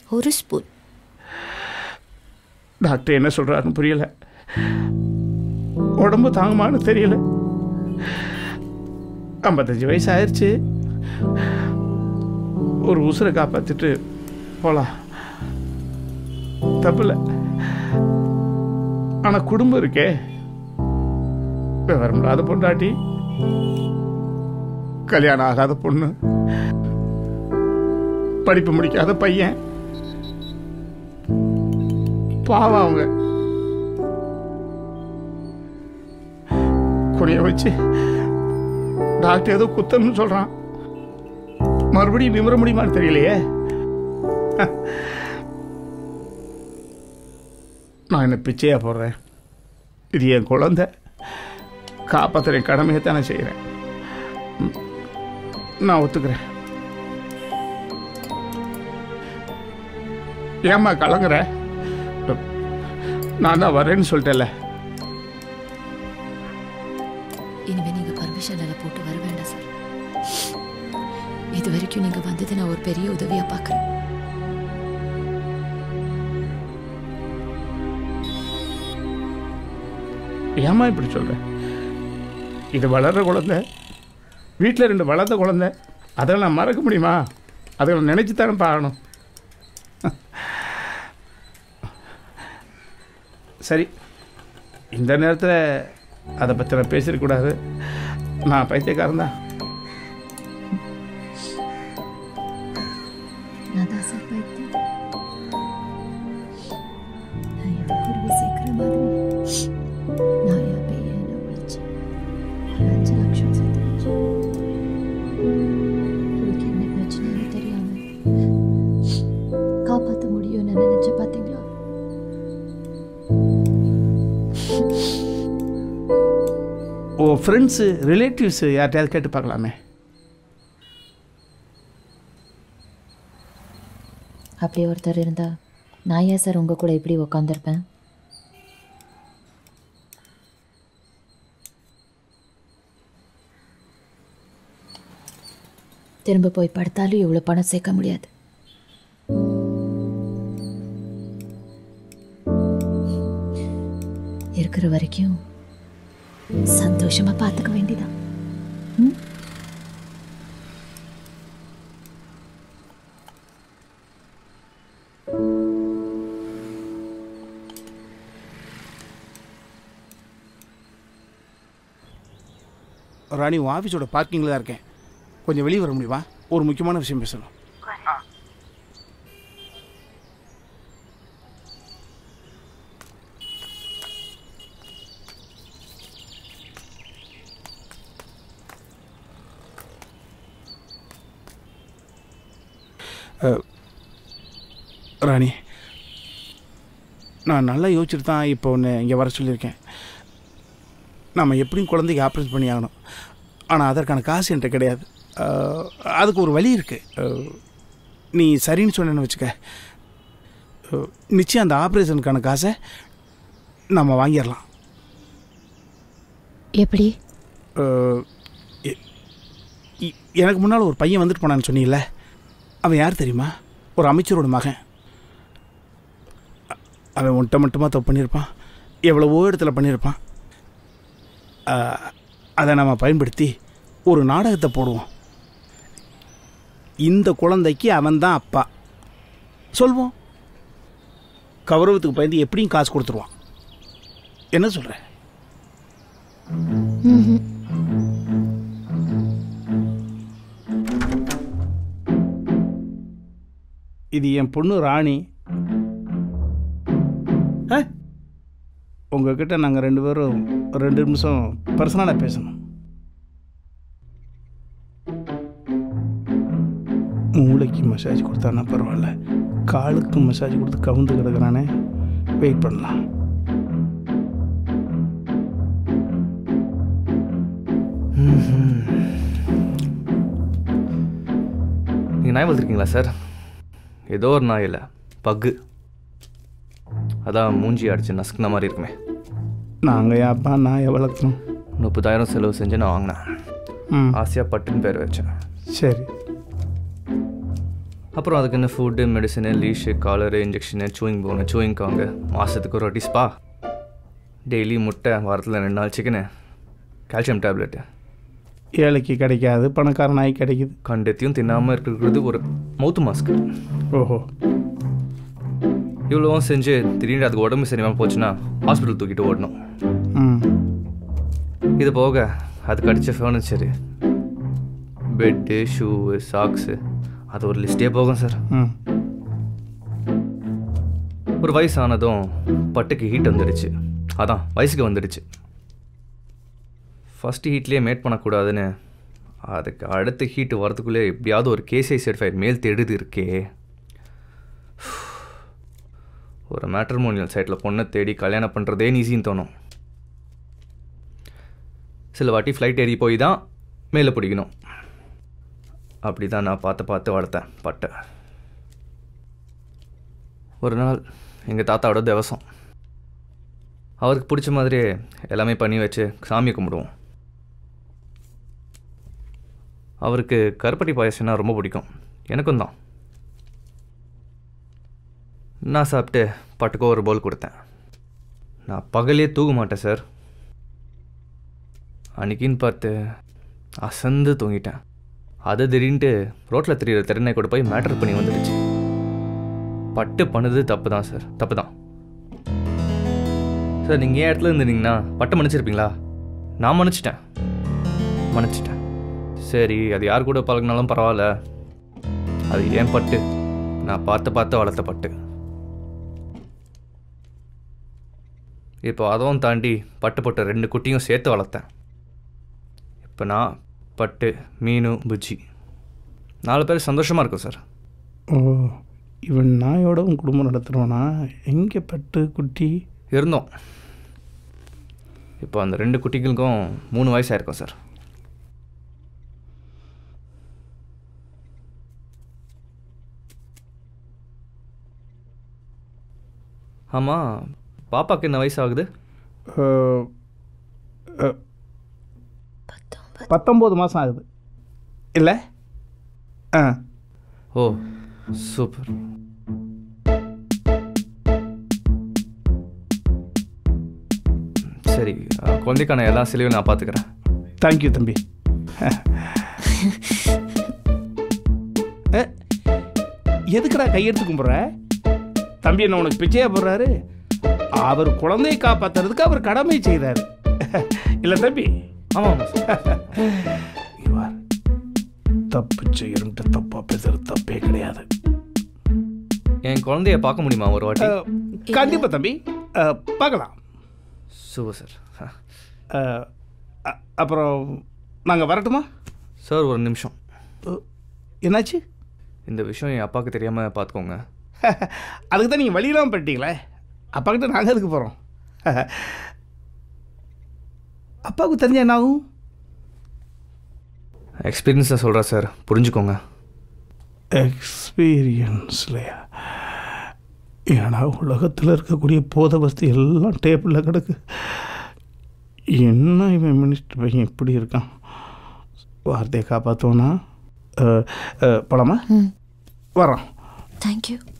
ஒரு spoon doctor என்ன சொல்கிறாருன்னு புரியல உடம்பு தாங்குமான்னு தெரியல ஐம்பத்தஞ்சு வயசு ஆயிடுச்சு ஒரு உசுரை காப்பாற்றிட்டு போகலாம் தப்பில்ல ஆனால் குடும்பம் இருக்கே விவரம் இல்லாத பொண்டாட்டி கல்யாணம் ஆகாத பொண்ணு படிப்பு முடிக்காத பையன் பாவம் அவங்க குனிய வச்சு டாக்டர் ஏதோ குத்தம்னு சொல்றான் மறுபடியும் நிமிர முடியுமான்னு தெரியலையே நான் என்ன பிச்சையா போடுறேன் இது என் குழந்தை காப்பாத்துற என் கடமையை தானே செய்கிறேன் ம், நான் ஒத்துக்கிறேன் ஏம்மா கலங்குற நான் தான் வரேன்னு சொல்லிட்டேன்ல இனிமே நீங்க பர்மிஷன் எல்லாம் போட்டு வர வேண்டாம் சார் இது வரைக்கும் நீங்க வந்தது நான் ஒரு பெரிய உதவியா பார்க்கறேன் ஏம்மா இப்படி சொல்ற இது வளர்ற குழந்தை வீட்டில் ரெண்டு வளர்ந்த குழந்தை அதெல்லாம் நான் மறக்க முடியுமா அதை நான் நினச்சி தானே பார்க்கணும் சரி இந்த நேரத்தில் அதை பற்றி நான் பேசிடக்கூடாது நான் பைத்தியக்காரன் தான் நான் தான் சார் பைத்தியம் நான் என் குருவி சேர்க்கிற மாதிரி நான் என் பையன் என்ன ஒழிச்சு ஒரு அஞ்சு லட்சம் சேர்த்து வச்சு உங்களுக்கு என்ன பிரச்சனைன்னு தெரியாம காப்பாற்ற முடியும்னு நினைச்ச பார்த்தீங்களா ஓ ஃப்ரெண்ட்ஸு ரிலேட்டிவ்ஸு யார்கிட்டயாவது கேட்டு பார்க்கலாமே அப்படி ஒருத்தர் இருந்தா நான் ஏன் சார் உங்க கூட இப்படி உக்காந்துருப்பேன் திரும்ப போய் படுத்தாலும் இவ்வளோ பணம் சேர்க்க முடியாது இருக்கிற வரைக்கும் சந்தோஷமா பார்த்துக்க வேண்டியதான் ம்? ராணி உன் ஆஃபீஸோட பார்க்கிங்கில் தான் இருக்கேன் கொஞ்சம் வெளியே வர முடியுமா ஒரு முக்கியமான விஷயம் பேசணும் அஹ், ராணி நான் நல்லா யோசிச்சுட்டு தான் இப்போ ஒன்று இங்கே வர சொல்லியிருக்கேன் நம்ம எப்படியும் குழந்தைக்கு ஆப்ரேட் பண்ணி ஆகணும் ஆனால் அதற்கான காசு என்கிட்ட கிடையாது அஹ், அதுக்கு ஒரு வழி இருக்குது நீ சரின்னு சொன்னேன்னு வச்சுக்க அஹ், நிச்சயம் அந்த ஆப்ரேஷனுக்கான காசை நம்ம வாங்கிடலாம் எப்படி அஹ், எ- இ- எனக்கு முன்னால் ஒரு பையன் வந்துட்டு போனான்னு சொன்னீங்கல்ல அவன் யார் தெரியுமா ஒரு அமைச்சரோட மகன் அ- அவன் ஒன்ட்ட மட்டுமா தப்பு பண்ணியிருப்பான் எவ்வளவோ இடத்துல பண்ணியிருப்பான் அஹ், அதை நம்ம பயன்படுத்தி ஒரு நாடகத்தை போடுவோம் இந்த குழந்தைக்கு அவன் தான் அப்பா சொல்வோம் கௌரவத்துக்கு பயந்து எப்படியும் காசு கொடுத்துருவான் என்ன சொல்கிற இது என் பொண்ணு ராணி ஆ? உங்ககிட்ட நாங்கள் ரெண்டு பேரும் ரெண்டு நிமிஷம் பர்சனலாக பேசணும் மூளைக்கு மசாஜ் கொடுத்தானா பரவாயில்ல காலுக்கு மசாஜ் கொடுத்து கவுந்து கிடக்குறானே வெயிட் பண்ணலாம் நீங்கள் நாய் வளர்த்துருக்கீங்களா சார் ஏதோ ஒரு நாய் இல்லை பக்கு அதான் மூஞ்சி அடிச்சு நசுக்குன மாதிரி இருக்குமே நாங்கள் யாப்பா நாயை வளர்க்கணும் முப்பதாயிரம் செலவு செஞ்சு நான் வாங்கினேன் ம் ஆசையாக பட்டுன்னு பேர் வச்சேன் சரி அப்புறம் அதுக்கு என்ன food medicine leash collar injection chewing bone chewing காங்க மாதத்துக்கு ஒரு வாட்டி ஸ்பா டெய்லி முட்டை வாரத்தில் ரெண்டு நாள் சிக்கனு கால்சியம் டேப்லெட்டு ஏழைக்கு கிடைக்காது பணக்கார நாய் கிடைக்குது கண்டத்தையும் தின்னாமல் இருக்கிறது ஒரு மவுத்து மாஸ்க்கு ஓஹோ இவ்வளோவும் செஞ்சு திடீர்னு அதுக்கு உடம்பு சரியாமல் போச்சுன்னா ஹாஸ்பிட்டல் தூக்கிட்டு ஓடணும் ம் இது போக அதுக்கு அடித்த ஃபர்னிச்சரு பெட்டு ஷூவு சாக்ஸு அது ஒரு லிஸ்ட்டே போகும் சார் ம் ஒரு வயசானதும் பட்டுக்கு ஹீட் வந்துடுச்சு அதான் வயசுக்கு வந்துடுச்சு ஃபஸ்ட்டு ஹீட்லேயே மேட் பண்ணக்கூடாதுன்னு அதுக்கு அடுத்த ஹீட் வரதுக்குள்ளே எப்படியாவது ஒரு கேசிஐ சர்டிஃபைட் மேல் தேடுது இருக்கே ஒரு மேட்ரிமோனியல் சைட்டில் பொண்ணை தேடி கல்யாணம் பண்ணுறதே ஈஸின்னு தோணும் சில வாட்டி ஃப்ளைட் ஏறி போய் தான் மேலே பிடிக்கணும் அப்படி தான் நான் பார்த்து பார்த்து வளர்த்தேன் பட்டை ஒரு நாள் எங்கள் தாத்தாவோட திவசம் அவருக்கு பிடிச்ச மாதிரியே எல்லாமே பண்ணி வச்சு சாமி கும்பிடுவோம் அவருக்கு கருப்பட்டி பாயசம்னா ரொம்ப பிடிக்கும் எனக்கும் தான் நான் சாப்பிட்டு பட்டுக்கோ ஒரு பவுல் கொடுத்தேன் நான் பகலே தூங்க மாட்டேன் சார் அன்னைக்குன்னு பார்த்து அசந்து தூங்கிட்டேன் அது திடீர்னுட்டு ரோட்டில் தெரியுற திறனை கூட போய் மேட்டர் பண்ணி வந்துடுச்சு பட்டு பண்ணது தப்பு தான் சார் தப்பு தான் சார் நீங்கள் ஏன் இடத்துல இருந்தீங்கன்னா பட்டை மன்னிச்சிருப்பீங்களா நான் மன்னிச்சிட்டேன் மன்னிச்சிட்டேன் சரி அது யார் கூட பழகினாலும் பரவாயில்ல அது ஏன் பட்டு நான் பார்த்து பார்த்து வளர்த்த பட்டு இப்போ அதுவும் தாண்டி பட்டு போட்ட ரெண்டு குட்டியும் சேர்த்து வளர்த்தேன் இப்போ நான் பட்டு மீனு புஜ்ஜி நாலு பேர் சந்தோஷமாக இருக்கும் சார் ஓ இவன் நாயோட உன் குடும்பம் நடத்துகிறவனா எங்கே பட்டு குட்டி இருந்தோம் இப்போ அந்த ரெண்டு குட்டிகளுக்கும் மூணு வயசு ஆயிருக்கும் சார் ஆமாம் பாப்பாக்கு என்ன வயசு ஆகுது அஹ், அஹ், பத்தொன்பது பத்தொம்போது மாதம் ஆகுது இல்லை ஆ ஓ சூப்பர் சரி அஹ், குழந்தைக்கான எல்லா செலவையும் நான் பார்த்துக்கிறேன் தேங்க்யூ தம்பி அ, எதுக்குடா கையெடுத்து கும்பிட்ற தம்பி என்ன உனக்கு பிச்சையா போடுறாரு அவர் குழந்தையை காப்பாத்துறதுக்கு அவர் கடமை செய்தார் இல்லை தம்பி ஆமாம் ஆமாம் சார் இவர் தப்பு செய்யணுன்ட்டு தப்பா பேசுறது தப்பே கிடையாது என் குழந்தைய பார்க்க முடியுமா ஒரு வாட்டி அ, கண்டிப்பா தம்பி அ, பார்க்கலாம் சூப்பர் சார் அ, அ- அப்புறம் நாங்கள் வரட்டுமா சார் ஒரு நிமிஷம் அ, என்னாச்சு இந்த விஷயம் என் அப்பாவுக்கு தெரியாமல் பார்த்துக்கோங்க அதுக்கு தான் நீங்கள் வழியெல்லாம் பண்ணிட்டீங்களே அப்பா கிட்ட நாங்கள் எதுக்கு போகிறோம் அப்பாவுக்கு தெரிஞ்ச என்ன ஆகும் எக்ஸ்பீரியன்ஸாக சொல்கிறேன் சார் புரிஞ்சுக்கோங்க எக்ஸ்பீரியன்ஸ்லையா ஏன்னா உலகத்தில் இருக்கக்கூடிய போத வஸ்து எல்லாம் டேபிளில் கிடக்கு என்ன இவன் மினிஸ்டர் பையன் இப்படி இருக்கான் வார்த்தையை காப்பாற்றுவோனா பழமா ம் வரோம் தேங்க்யூ